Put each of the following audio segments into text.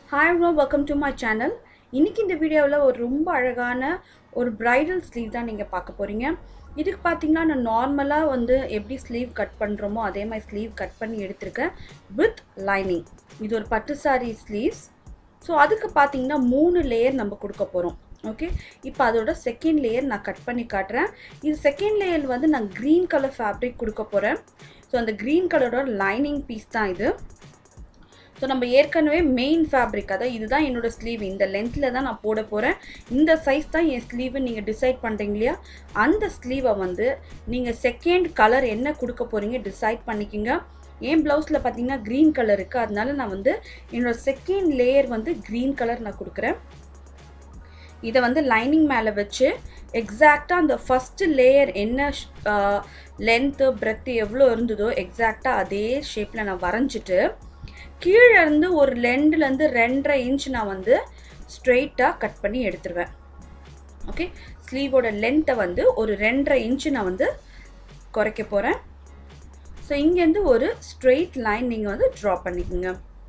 hi bro welcome to my channel இன்னைக்கு இந்த வீடியோவில் ஒரு ரொம்ப அழகான ஒரு பிரைடல் ஸ்லீவ் தான் நீங்கள் பார்க்க போகிறீங்க இதுக்கு பார்த்தீங்கன்னா நான் நார்மலாக வந்து எப்படி ஸ்லீவ் கட் பண்ணுறோமோ அதே மாதிரி ஸ்லீவ் கட் பண்ணி எடுத்திருக்கேன் வித் லைனிங் இது ஒரு பட்டு சாரி ஸ்லீவ்ஸ் ஸோ அதுக்கு பார்த்தீங்கன்னா மூணு லேயர் நம்ம கொடுக்க போகிறோம் ஓகே இப்போ அதோட செகண்ட் லேயர் நான் கட் பண்ணி காட்டுறேன் இது செகண்ட் லேயர் வந்து நான் க்ரீன் கலர் ஃபேப்ரிக் கொடுக்க போகிறேன் ஸோ அந்த க்ரீன் கலரோட லைனிங் பீஸ் தான் இது ஸோ நம்ம ஏற்கனவே மெயின் ஃபேப்ரிக் அதாவது இதுதான் என்னோட ஸ்லீவ் இந்த லென்த்தில் தான் நான் போட போகிறேன் இந்த சைஸ் தான் என் ஸ்லீவு நீங்கள் டிசைட் பண்ணுறீங்க இல்லையா அந்த ஸ்லீவை வந்து நீங்கள் செகண்ட் கலர் என்ன கொடுக்க போகிறீங்க டிசைட் பண்ணிக்கிங்க என் ப்ளவுஸில் பார்த்தீங்கன்னா க்ரீன் கலர் இருக்குது அதனால நான் வந்து என்னோடய செகண்ட் லேயர் வந்து க்ரீன் கலர் நான் கொடுக்குறேன் இதை வந்து லைனிங் மேலே வச்சு எக்ஸாக்டாக அந்த ஃபஸ்ட்டு லேயர் என்ன லென்த்து பிரெத்து எவ்வளோ இருந்ததோ எக்ஸாக்டாக அதே ஷேப்பில் நான் வரைஞ்சிட்டு கீழே இருந்து ஒரு ரெண்டுலேருந்து ரெண்டரை இன்ச் நான் வந்து ஸ்ட்ரெயிட்டாக கட் பண்ணி எடுத்துருவேன் ஓகே ஸ்லீவோட லென்த்தை வந்து ஒரு ரெண்டரை இன்ச்சு நான் வந்து குறைக்க போகிறேன் ஸோ இங்கேருந்து ஒரு ஸ்ட்ரெயிட் லைன் நீங்கள் வந்து ட்ரா பண்ணிக்கோங்க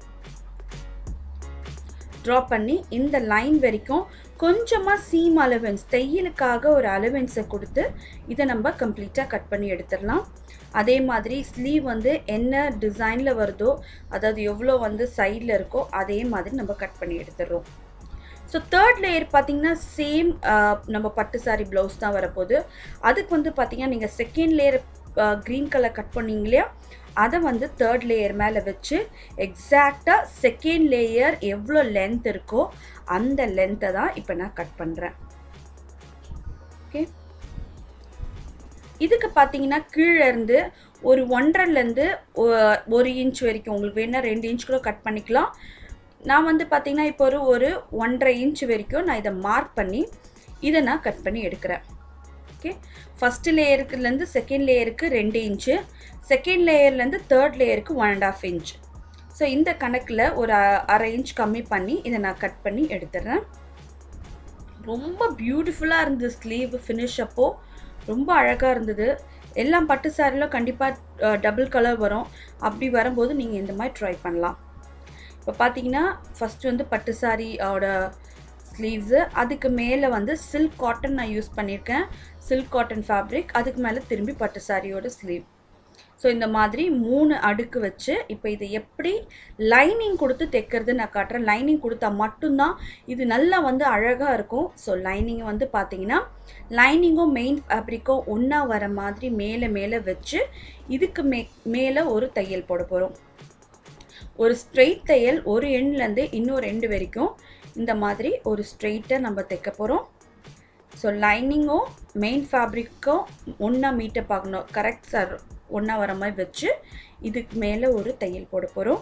ட்ரா பண்ணி இந்த லைன் வரைக்கும் கொஞ்சமாக சீம் அலவன்ஸ் தையலுக்காக ஒரு அலவன்ஸை கொடுத்து இதை நம்ம கம்ப்ளீட்டாக கட் பண்ணி எடுத்துடலாம் அதே மாதிரி ஸ்லீவ் வந்து என்ன டிசைனில் வருதோ அதாவது எவ்வளோ வந்து சைடில் இருக்கோ அதே மாதிரி நம்ம கட் பண்ணி எடுத்துடுறோம் ஸோ தேர்ட் லேயர் பார்த்தீங்கன்னா சேம் நம்ம பட்டு சாரி ப்ளவுஸ் தான் வரப்போகுது அதுக்கு வந்து பார்த்தீங்கன்னா நீங்கள் second layer green colour cut பண்ணீங்க இல்லையா அதை வந்து தேர்ட் லேயர் மேலே வச்சு எக்ஸாக்டாக செகண்ட் லேயர் எவ்வளோ லென்த் இருக்கோ அந்த லென்த்தை தான் இப்போ நான் கட் பண்ணுறேன் ஓகே இதுக்கு பார்த்தீங்கன்னா கீழேருந்து ஒரு ஒன்றரைலேருந்து ஒரு இன்ச் வரைக்கும் உங்களுக்கு வேணால் ரெண்டு இன்ச் கூட கட் பண்ணிக்கலாம் நான் வந்து பார்த்தீங்கன்னா இப்போ ஒரு ஒரு ஒன்றரை இன்ச் வரைக்கும் நான் இதை மார்க் பண்ணி இதை நான் கட் பண்ணி எடுக்கிறேன் ஓகே ஃபஸ்ட்டு லேயருக்குலேருந்து செகண்ட் லேயருக்கு ரெண்டு இன்ச்சு செகண்ட் லேயர்லேருந்து தேர்ட் லேயருக்கு one and half inch so இந்த கணக்கில் ஒரு அரை இன்ச் கம்மி பண்ணி இதை நான் கட் பண்ணி எடுத்துடுறேன் ரொம்ப பியூட்டிஃபுல்லாக இருந்தது ஸ்லீவ் ஃபினிஷ் அப்போது ரொம்ப அழகாக இருந்தது எல்லாம் பட்டு சாரிலும் கண்டிப்பாக டபுள் கலர் வரும் அப்படி வரும்போது நீங்கள் இந்த மாதிரி ட்ரை பண்ணலாம் இப்போ பார்த்தீங்கன்னா ஃபஸ்ட்டு வந்து பட்டு சாரியோட ஸ்லீவ்ஸு அதுக்கு மேலே வந்து சில்க் காட்டன் நான் யூஸ் பண்ணியிருக்கேன் சில்க் காட்டன் ஃபேப்ரிக் அதுக்கு மேலே திரும்பி பட்டு சாரியோட ஸ்லீவ் ஸோ இந்த மாதிரி மூணு அடுக்கு வச்சு இப்போ இதை எப்படி லைனிங் கொடுத்து தைக்கிறது நான் காட்டுறேன் லைனிங் கொடுத்தா மட்டும்தான் இது நல்லா வந்து அழகாக இருக்கும் ஸோ லைனிங் வந்து பார்த்தீங்கன்னா லைனிங்கும் மெயின் ஃபேப்ரிக்கும் ஒன்றா வர மாதிரி மேலே மேலே வச்சு இதுக்கு மே மேலே ஒரு தையல் போட போகிறோம் ஒரு ஸ்ட்ரெயிட் தையல் ஒரு எண்ட்லேருந்து இன்னொரு எண்டு வரைக்கும் இந்த மாதிரி ஒரு ஸ்ட்ரெயிட்டை நம்ம தைக்க போகிறோம் ஸோ லைனிங்கும் மெயின் ஃபேப்ரிக்கும் ஒன்றா மீட்டப் ஆகணும் கரெக்ட் சார் ஒன்றா வர மாதிரி வச்சு இதுக்கு மேலே ஒரு தையல் போட போகிறோம்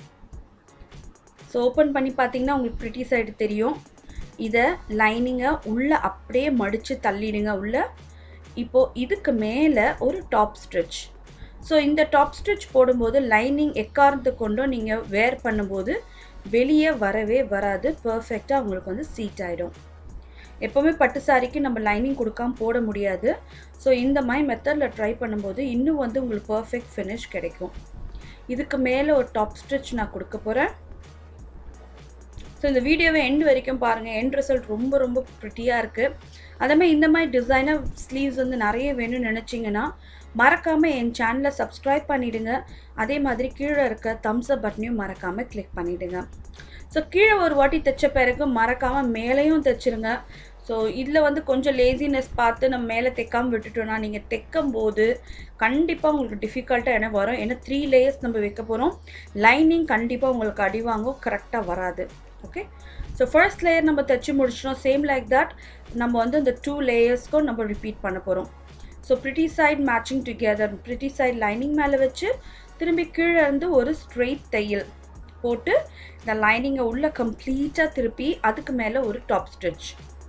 ஸோ ஓப்பன் பண்ணி பார்த்தீங்கன்னா உங்களுக்கு ப்ரிட்டி சைடு தெரியும் இதை லைனிங்கை உள்ளே அப்படியே மடித்து தள்ளிடுங்க உள்ளே இப்போது இதுக்கு மேலே ஒரு டாப் ஸ்ட்ரிச் ஸோ இந்த டாப் ஸ்டிச் போடும்போது லைனிங் எக்காரத்து கொண்டும் நீங்கள் வேர் பண்ணும்போது வெளியே வரவே வராது பர்ஃபெக்டாக உங்களுக்கு வந்து சீட் ஆகிடும் எப்போவுமே பட்டு சாரிக்கு நம்ம லைனிங் கொடுக்காம போட முடியாது ஸோ இந்த மாதிரி மெத்தடில் ட்ரை பண்ணும்போது இன்னும் வந்து உங்களுக்கு பர்ஃபெக்ட் ஃபினிஷ் கிடைக்கும் இதுக்கு மேலே ஒரு டாப் ஸ்டிச் நான் கொடுக்க போகிறேன் ஸோ இந்த வீடியோவை எண்டு வரைக்கும் பாருங்கள் எண்ட் ரிசல்ட் ரொம்ப ரொம்ப ப்ரிட்டியாக இருக்குது அதேமாதிரி இந்த மாதிரி டிசைனர் ஸ்லீவ்ஸ் வந்து நிறைய வேணும்னு நினச்சிங்கன்னா மறக்காமல் என் சேனலை சப்ஸ்கிரைப் பண்ணிவிடுங்க அதே மாதிரி கீழே இருக்க தம்ஸ் அப் பட்டனையும் மறக்காமல் கிளிக் பண்ணிவிடுங்க ஸோ கீழே ஒரு வாட்டி தைச்ச பிறகு மறக்காமல் மேலேயும் தைச்சிருங்க ஸோ இதில் வந்து கொஞ்சம் லேசினஸ் பார்த்து நம்ம மேலே தைக்காமல் விட்டுட்டோன்னா நீங்கள் தைக்கும் போது கண்டிப்பாக உங்களுக்கு டிஃபிகல்ட்டாக என்ன வரும் ஏன்னா த்ரீ லேயர்ஸ் நம்ம வைக்க போகிறோம் லைனிங் கண்டிப்பாக உங்களுக்கு அடி வாங்கும் கரெக்டாக வராது ஓகே ஸோ ஃபர்ஸ்ட் லேயர் நம்ம தைச்சி முடிச்சிட்டோம் சேம் லைக் தட் நம்ம வந்து இந்த டூ லேயர்ஸ்க்கும் நம்ம ரிப்பீட் பண்ண போகிறோம் so pretty side matching together pretty side lining மேலே வச்சு திரும்பி கீழே இருந்து ஒரு ஸ்ட்ரெயிட் தையல் போட்டு இந்த லைனிங்கை உள்ளே கம்ப்ளீட்டாக திருப்பி அதுக்கு மேலே ஒரு டாப் ஸ்டிச்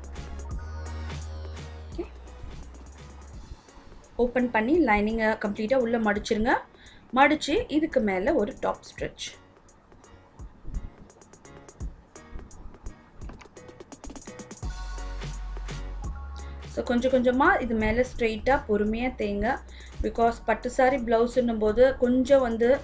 ஓப்பன் பண்ணி லைனிங்கை கம்ப்ளீட்டாக உள்ளே மடிச்சிருங்க மடித்து இதுக்கு மேலே ஒரு டாப் ஸ்டிச் ஸோ கொஞ்சம் கொஞ்சமாக இது மேலே ஸ்ட்ரெயிட்டாக பொறுமையாக தேங்க பிகாஸ் பட்டு சாரி ப்ளவுஸுன்னும் போது கொஞ்சம் வந்து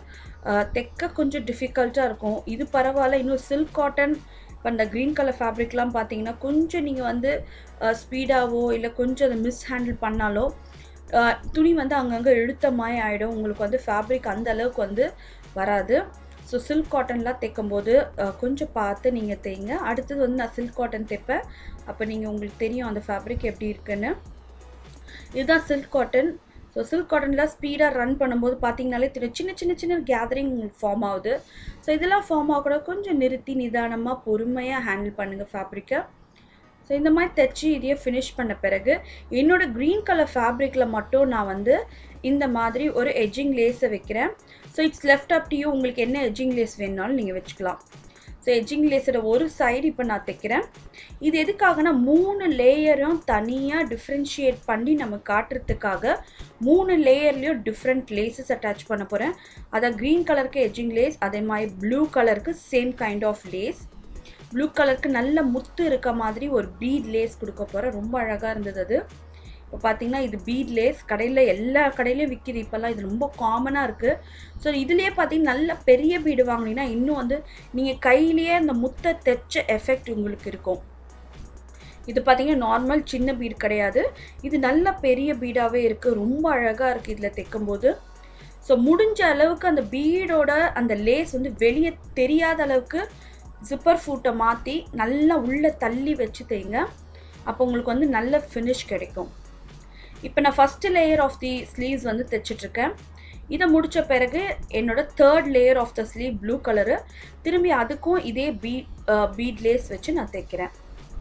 தைக்க கொஞ்சம் டிஃபிகல்ட்டாக இருக்கும் இது பரவாயில்ல இன்னும் சில்க் காட்டன் இப்போ அந்த க்ரீன் கலர் ஃபேப்ரிக்லாம் பார்த்தீங்கன்னா கொஞ்சம் நீங்கள் வந்து ஸ்பீடாகவோ இல்லை கொஞ்சம் அதை மிஸ் ஹேண்டில் பண்ணாலோ அஹ், துணி வந்து அங்கங்கே இழுத்த மாதிரி ஆகிடும் உங்களுக்கு வந்து ஃபேப்ரிக் அந்த அளவுக்கு வந்து வராது ஸோ சில்க் காட்டன்லாம் தைக்கும்போது அஹ், கொஞ்சம் பார்த்து நீங்கள் தைங்க அடுத்தது வந்து நான் சில்க் காட்டன் தைப்பேன் அப்போ நீங்கள் உங்களுக்கு தெரியும் அந்த ஃபேப்ரிக் எப்படி இருக்குன்னு இதுதான் சில்க் காட்டன் ஸோ சில்க் காட்டனில் ஸ்பீடாக ரன் பண்ணும்போது பார்த்தீங்கனாலே தெரியும் சின்ன சின்ன சின்ன கேதரிங் ஃபார்ம் ஆகுது ஸோ இதெல்லாம் ஃபார்ம் ஆகக்கூட கொஞ்சம் நிறுத்தி நிதானமாக பொறுமையாக ஹேண்டில் பண்ணுங்கள் ஃபேப்ரிக்கை ஸோ இந்த மாதிரி தைச்சி இதையே ஃபினிஷ் பண்ண பிறகு என்னோட க்ரீன் கலர் ஃபேப்ரிக்கில் மட்டும் நான் வந்து இந்த மாதிரி ஒரு எட்ஜிங் லேஸை வைக்கிறேன் so it's left up to you உங்களுக்கு என்ன எட்ஜிங் லேஸ் வேணுனாலும் நீங்கள் வச்சுக்கலாம் ஸோ எட்ஜிங் லேஸோட ஒரு சைடு இப்போ நான் தைக்கிறேன் இது எதுக்காகனா மூணு லேயரும் தனியாக டிஃப்ரென்ஷியேட் பண்ணி நம்ம காட்டுறதுக்காக மூணு லேயர்லேயும் டிஃப்ரெண்ட் லேசஸ் அட்டாச் பண்ண போகிறேன் அதான் க்ரீன் கலருக்கு எட்ஜிங் லேஸ் அதே மாதிரி ப்ளூ கலருக்கு same kind of lace blue கலருக்கு நல்ல முத்து இருக்க மாதிரி ஒரு பீட் லேஸ் கொடுக்க போகிறேன் ரொம்ப அழகாக இருந்தது அது இப்போ பார்த்தீங்கன்னா இது பீட் லேஸ் கடையில் எல்லா கடையிலையும் விற்கிது இப்போல்லாம் இது ரொம்ப காமனாக இருக்குது ஸோ இதுலேயே பார்த்தீங்கன்னா நல்ல பெரிய பீடு வாங்கினீங்கன்னா இன்னும் வந்து நீங்கள் கையிலேயே அந்த முத்தை தைச்ச எஃபெக்ட் உங்களுக்கு இருக்கும் இது பார்த்தீங்கன்னா நார்மல் சின்ன பீடு கிடையாது இது நல்ல பெரிய பீடாகவே இருக்குது ரொம்ப அழகாக இருக்குது இதில் தைக்கும்போது ஸோ முடிஞ்ச அளவுக்கு அந்த பீடோட அந்த லேஸ் வந்து வெளியே தெரியாத அளவுக்கு ஜிப்பர் ஃபூட்டை மாற்றி நல்லா உள்ளே தள்ளி வச்சு தைங்க அப்போ உங்களுக்கு வந்து நல்ல ஃபினிஷ் கிடைக்கும் இப்போ நான் first layer of the sleeves வந்து தைச்சிட்ருக்கேன் இதை முடித்த பிறகு என்னோட third layer of the sleeve blue colour திரும்பி அதுக்கும் இதே பீட் பீட் லேஸ் வச்சு நான் தைக்கிறேன்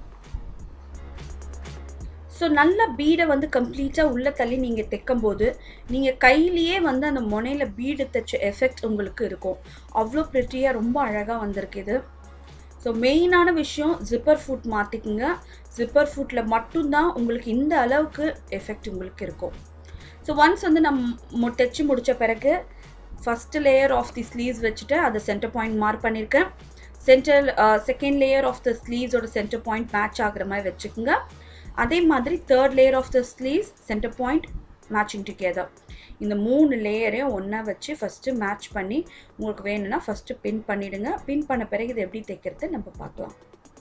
ஸோ நல்ல பீடை வந்து கம்ப்ளீட்டாக உள்ளே தள்ளி நீங்கள் தைக்கும்போது நீங்கள் கையிலேயே வந்து அந்த முனையில் பீடு தைச்ச எஃபெக்ட் உங்களுக்கு இருக்கும் அவ்வளோ ப்ரிட்டியாக ரொம்ப அழகாக வந்திருக்கு இது ஸோ மெயினான விஷயம் ஜிப்பர் ஃபுட் மாற்றிக்குங்க ஜிப்பர் ஃபுட்டில் மட்டும்தான் உங்களுக்கு இந்த அளவுக்கு எஃபெக்ட் உங்களுக்கு இருக்கும் ஸோ ஒன்ஸ் வந்து நம்ம தைச்சி முடித்த பிறகு first layer of the sleeves வச்சுட்டு அதை சென்டர் பாயிண்ட் மார்க் பண்ணியிருக்கேன் centre second layer of the ஸ்லீவ்ஸோட சென்டர் பாயிண்ட் மேட்ச் ஆகுற மாதிரி வச்சுக்கோங்க அதே மாதிரி third layer of the sleeves centre point matching together இந்த மூணு லேயரையும் ஒன்றா வச்சு ஃபஸ்ட்டு மேட்ச் பண்ணி உங்களுக்கு வேணும்னா ஃபஸ்ட்டு பின் பண்ணிவிடுங்க பின் பண்ண பிறகு இது எப்படி தைக்கிறது நம்ம பார்க்கலாம்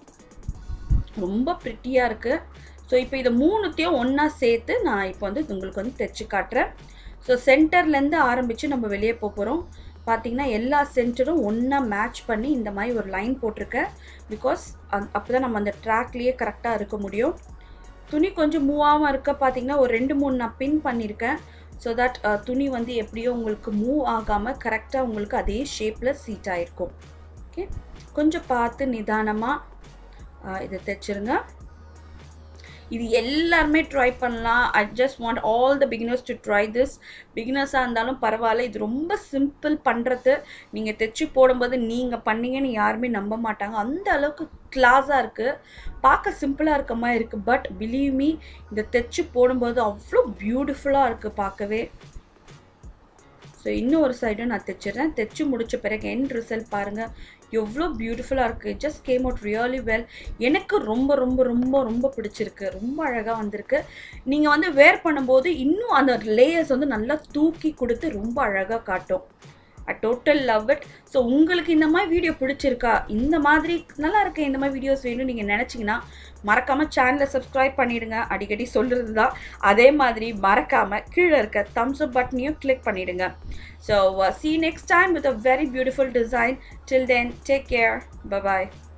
ரொம்ப ப்ரிட்டியாக இருக்குது ஸோ இப்போ இதை மூணுத்தையும் ஒன்றா சேர்த்து நான் இப்போ வந்து உங்களுக்கு வந்து தைச்சு காட்டுறேன் ஸோ சென்டர்லேருந்து ஆரம்பித்து நம்ம வெளியே போக போகிறோம் பார்த்தீங்கன்னா எல்லா சென்டரும் ஒன்றா மேட்ச் பண்ணி இந்த மாதிரி ஒரு லைன் போட்டிருக்கேன் பிகாஸ் அப்போ தான் நம்ம அந்த ட்ராக்லேயே கரெக்டாக இருக்க முடியும் துணி கொஞ்சம் மூவ் ஆகாமல் இருக்க பார்த்தீங்கன்னா ஒரு ரெண்டு மூணு நான் பின் பண்ணியிருக்கேன் ஸோ தட் துணி வந்து எப்படியோ உங்களுக்கு மூவ் ஆகாமல் கரெக்டாக உங்களுக்கு அதே ஷேப்பில் சீட் ஆகிருக்கும் ஓகே கொஞ்சம் பார்த்து நிதானமாக இதை தைச்சிருங்க இது எல்லாருமே ட்ரை பண்ணலாம் I just want all the beginners to try this பிகினர்ஸாக இருந்தாலும் பரவாயில்ல இது ரொம்ப சிம்பிள் பண்ணுறது நீங்கள் தைச்சி போடும்போது நீங்கள் பண்ணீங்கன்னு யாருமே நம்ப மாட்டாங்க அந்த அளவுக்கு கிளாஸாக இருக்குது பார்க்க சிம்பிளாக இருக்க மாதிரி இருக்குது பட் பிலீவ் மீ இந்த தைச்சி போடும்போது அவ்வளோ பியூட்டிஃபுல்லாக இருக்குது பார்க்கவே ஸோ இன்னும் ஒரு சைடும் நான் தைச்சிடுறேன் தைச்சி முடித்த பிறகு என் ரிசல்ட் பாருங்கள் எவ்வளோ பியூட்டிஃபுல்லாக இருக்குது just came out really well எனக்கு ரொம்ப ரொம்ப ரொம்ப ரொம்ப பிடிச்சிருக்கு ரொம்ப அழகாக வந்திருக்கு நீங்கள் வந்து வேர் பண்ணும்போது இன்னும் அந்த லேயர்ஸ் வந்து நல்லா தூக்கி கொடுத்து ரொம்ப அழகாக காட்டும் I total love it so உங்களுக்கு இந்த மாதிரி வீடியோ பிடிச்சிருக்கா இந்த மாதிரி நல்லா இருக்க இந்த மாதிரி வீடியோஸ் வேணும்னு நீங்கள் நினச்சிங்கன்னா மறக்காமல் சேனலை சப்ஸ்கிரைப் பண்ணிவிடுங்க அடிக்கடி சொல்கிறது தான் அதே மாதிரி மறக்காமல் கீழே இருக்க தம்ஸ் அப் பட்டனையும் கிளிக் பண்ணிவிடுங்க so see next time with a very beautiful design till then take care bye bye